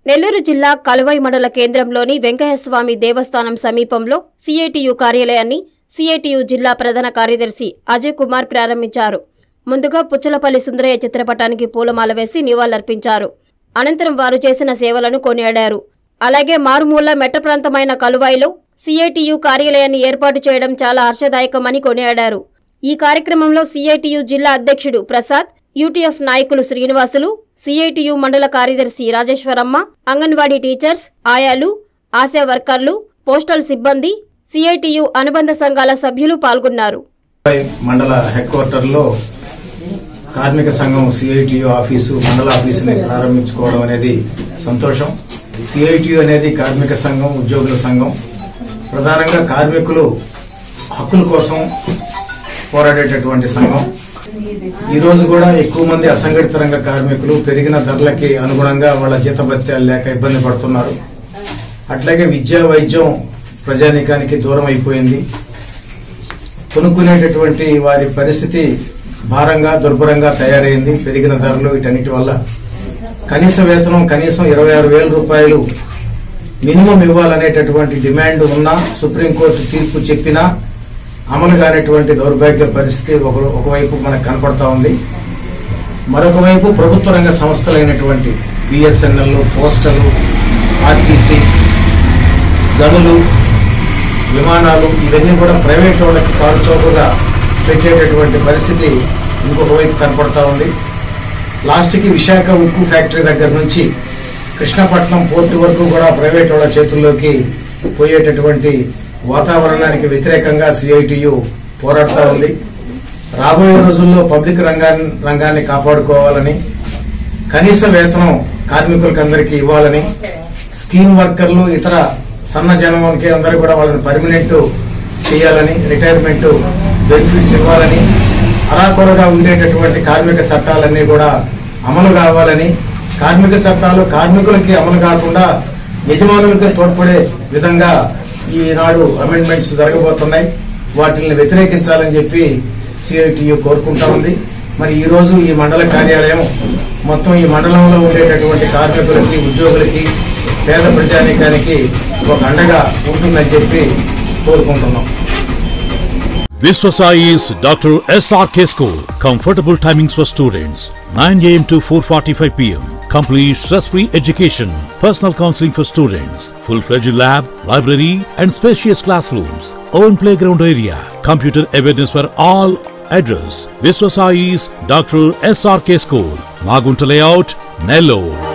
నెల్లూరు జిల్లా కలువై మండల కేంద్రంలోని వెంకయ్యస్వామి దేవస్థానం సమీపంలో సిఐటియు కార్యాలయాన్ని సిఐటియు జిల్లా ప్రధాన కార్యదర్శి అజయ్ కుమార్ ప్రారంభించారు ముందుగా పుచ్చలపల్లి సుందరయ్య చిత్రపటానికి పూలమాల వేసి నివాళులర్పించారు అనంతరం వారు చేసిన సేవలను కొనియాడారు అలాగే మారుమూల మెట్ట ప్రాంతమైన కలువాయిలో సిఐటియు కార్యాలయాన్ని ఏర్పాటు చేయడం చాలా హర్షదాయకమని కొనియాడారు ఈ కార్యక్రమంలో సిఐటియు జిల్లా అధ్యక్షుడు ప్రసాద్ యూటీఎఫ్ నాయకులు శ్రీనివాసులు సిఐటియు మండల కార్యదర్శి రాజేశ్వరమ్మ అంగన్వాడీ టీచర్స్ ఆయాలు ఆశా వర్కర్లు పోస్టల్ సిబ్బంది సిఐటియు అనుబంధ సంఘాల సభ్యులు పాల్గొన్నారు మండల హెడ్ క్వార్టర్లో కార్మిక సంఘం సిఐటియు ఆఫీసు మండల ఆఫీసుని ప్రారంభించుకోవడం అనేది సంతోషం సిఐటియు అనేది కార్మిక సంఘం ఉద్యోగుల సంఘం ప్రధానంగా కార్మికులు హక్కుల కోసం పోరాడేటటువంటి సంఘం ఈ రోజు కూడా ఎక్కువ మంది అసంఘటిత రంగ కార్మికులు పెరిగిన ధరలకి అనుగుణంగా వాళ్ళ జీతభత్యాలు లేక ఇబ్బంది పడుతున్నారు అట్లాగే విద్యా వైద్యం ప్రజానీకానికి దూరం అయిపోయింది కొనుక్కునేటటువంటి వారి పరిస్థితి భారంగా దుర్భరంగా తయారైంది పెరిగిన ధరలు వీటన్నిటి వల్ల కనీస వేతనం కనీసం ఇరవై ఆరు వేల రూపాయలు మినిమం ఇవ్వాలనేటటువంటి డిమాండ్ ఉన్నా సుప్రీంకోర్టు తీర్పు చెప్పినా అమలు కానటువంటి దౌర్భాగ్య పరిస్థితి ఒక ఒకవైపు మనకు కనపడతా ఉంది మరొక వైపు ప్రభుత్వ రంగ సంస్థలైనటువంటి బిఎస్ఎన్ఎల్ పోస్టలు ఆర్టీసీ గనులు విమానాలు ఇవన్నీ కూడా ప్రైవేట్ వాళ్ళకి కారు చౌకగా పెట్టేటటువంటి పరిస్థితి ఇంకొక వైపు కనపడతా ఉంది లాస్ట్కి విశాఖ ఉక్కు ఫ్యాక్టరీ దగ్గర నుంచి కృష్ణపట్నం పోర్టు వరకు కూడా ప్రైవేట్ వాళ్ళ చేతుల్లోకి పోయేటటువంటి వాతావరణానికి వ్యతిరేకంగా సిఐటియు పోరాడుతూ ఉంది రాబోయే రోజుల్లో పబ్లిక్ రంగాన్ని రంగాన్ని కాపాడుకోవాలని కనీస వేతనం కార్మికులకు అందరికీ ఇవ్వాలని స్కీమ్ వర్కర్లు ఇతర సన్న జనానికి అందరూ కూడా వాళ్ళని పర్మనెంట్ చేయాలని రిటైర్మెంట్ బెనిఫిట్స్ ఇవ్వాలని అరాకొరగా ఉండేటటువంటి కార్మిక చట్టాలన్నీ కూడా అమలు కావాలని కార్మిక చట్టాలు కార్మికులకి అమలు కాకుండా యజమానులకి తోడ్పడే విధంగా ఈనాడు అమెండ్మెంట్స్ జరగబోతున్నాయి వాటిని వ్యతిరేకించాలని చెప్పి సిఐటియు కోరుకుంటా ఉంది మరి ఈ రోజు ఈ మండల కార్యాలయం మొత్తం ఈ మండలంలో ఉండేటటువంటి కార్మికులకి ఉద్యోగులకి పేద ప్రజానీకానికి ఒక అండగా ఉంటుందని చెప్పి కోరుకుంటున్నాం Viswasai is Dr. SRK School. Comfortable timings for students 9 am to 4:45 pm. Complete stress-free education. Personal counseling for students. Full-fledged lab, library, and spacious classrooms. Own playground area. Computer awareness for all. Address: Viswasai is Dr. SRK School. Magunta Layout, Nellore.